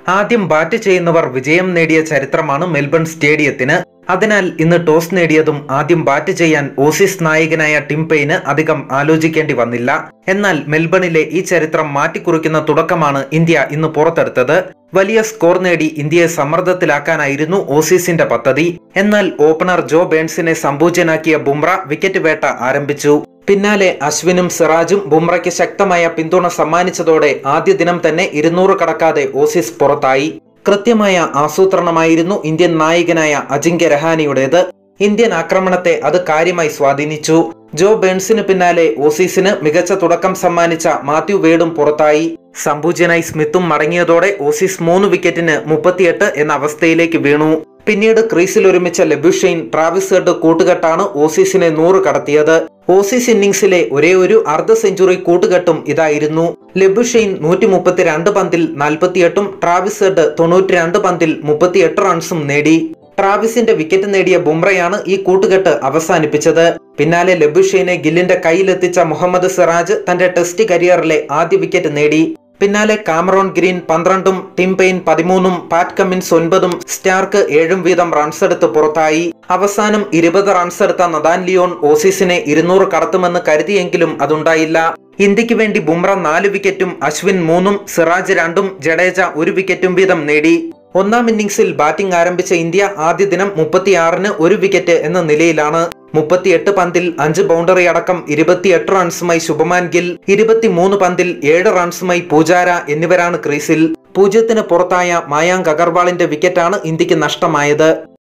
ആദ്യം ബാറ്റ് ചെയ്യുന്നവർ വിജയം നേടിയ ചരിത്രമാണ് മെൽബൺ സ്റ്റേഡിയത്തിന് അതിനാൽ ഇന്ന് ടോസ് നേടിയതും ആദ്യം ബാറ്റ് ചെയ്യാൻ ഓസീസ് നായകനായ ടിം പെയിന് അധികം ആലോചിക്കേണ്ടി വന്നില്ല എന്നാൽ മെൽബണിലെ ഈ ചരിത്രം മാറ്റിക്കുറിക്കുന്ന തുടക്കമാണ് ഇന്ത്യ ഇന്ന് പുറത്തെടുത്തത് വലിയ സ്കോർ നേടി ഇന്ത്യയെ സമ്മർദ്ദത്തിലാക്കാനായിരുന്നു ഓസീസിന്റെ പദ്ധതി എന്നാൽ ഓപ്പണർ ജോ ബേൺസിനെ സമ്പൂജ്യനാക്കിയ ബുംറ വിക്കറ്റ് വേട്ട ആരംഭിച്ചു പിന്നാലെ അശ്വിനും സിറാജും ബുംറയ്ക്ക് ശക്തമായ പിന്തുണ സമ്മാനിച്ചതോടെ ആദ്യ ദിനം തന്നെ ഇരുന്നൂറ് കടക്കാതെ ഓസീസ് പുറത്തായി കൃത്യമായ ആസൂത്രണമായിരുന്നു ഇന്ത്യൻ നായകനായ അജിങ്ക്യ രഹാനിയുടേത് ഇന്ത്യൻ ആക്രമണത്തെ അത് കാര്യമായി സ്വാധീനിച്ചു ജോ ബേൺസിന് പിന്നാലെ ഓസീസിന് മികച്ച തുടക്കം സമ്മാനിച്ച മാത്യു വേഡും പുറത്തായി സംപൂജ്യനായി സ്മിത്തും മടങ്ങിയതോടെ ഓസീസ് മൂന്ന് വിക്കറ്റിന് മുപ്പത്തിയെട്ട് എന്ന അവസ്ഥയിലേക്ക് വീണു പിന്നീട് ക്രീസിൽ ഒരുമിച്ച ലബുഷെയ്ൻ ട്രാവിസ് ഹെഡ് കൂട്ടുകെട്ടാണ് ഓസീസിനെ നൂറ് കടത്തിയത് ഓസീസ് ഇന്നിംഗ്സിലെ ഒരേ ഒരു അർദ്ധ സെഞ്ചുറി കൂട്ടുകെട്ടും ഇതായിരുന്നു ലബുഷെയ്ൻ നൂറ്റി മുപ്പത്തിരണ്ട് പന്തിൽ നാൽപ്പത്തിയെട്ടും ട്രാവിസ് ഹെഡ് തൊണ്ണൂറ്റിരണ്ട് പന്തിൽ മുപ്പത്തിയെട്ട് റൺസും നേടി ട്രാവിസിന്റെ വിക്കറ്റ് നേടിയ ബുംറയാണ് ഈ കൂട്ടുകെട്ട് അവസാനിപ്പിച്ചത് പിന്നാലെ ലബുഷെയ്നെ ഗില്ലിന്റെ കയ്യിലെത്തിച്ച മുഹമ്മദ് സിറാജ് തന്റെ ടെസ്റ്റ് കരിയറിലെ ആദ്യ വിക്കറ്റ് നേടി പിന്നാലെ കാമറോൺ ഗ്രീൻ പന്ത്രണ്ടും ടിം പെയിൻ പതിമൂന്നും പാറ്റ് കമ്മിൻസ് ഒൻപതും സ്റ്റാർക്ക് ഏഴും വീതം റൺസ് എടുത്ത് പുറത്തായി അവസാനം ഇരുപത് റൺസ് എടുത്ത നദാൻ ലിയോൺ ഓസീസിനെ ഇരുന്നൂറ് കടത്തുമെന്ന് കരുതിയെങ്കിലും അതുണ്ടായില്ല ഇന്ത്യക്ക് വേണ്ടി ബുംറ നാല് വിക്കറ്റും അശ്വിൻ മൂന്നും സിറാജ് രണ്ടും ജഡേജ ഒരു വിക്കറ്റും വീതം നേടി ഒന്നാം ഇന്നിംഗ്സിൽ ബാറ്റിംഗ് ആരംഭിച്ച ഇന്ത്യ ആദ്യ ദിനം മുപ്പത്തിയാറിന് ഒരു വിക്കറ്റ് എന്ന നിലയിലാണ് മുപ്പത്തിയെട്ട് പന്തിൽ അഞ്ച് ബൗണ്ടറി അടക്കം ഇരുപത്തിയെട്ട് റൺസുമായി ശുഭമാൻ ഗിൽ ഇരുപത്തിമൂന്ന് പന്തിൽ ഏഴ് റൺസുമായി പൂജാര എന്നിവരാണ് ക്രീസിൽ പൂജ്യത്തിന് പുറത്തായ മായാങ്ക് അഗർവാളിന്റെ വിക്കറ്റാണ് ഇന്ത്യക്ക് നഷ്ടമായത്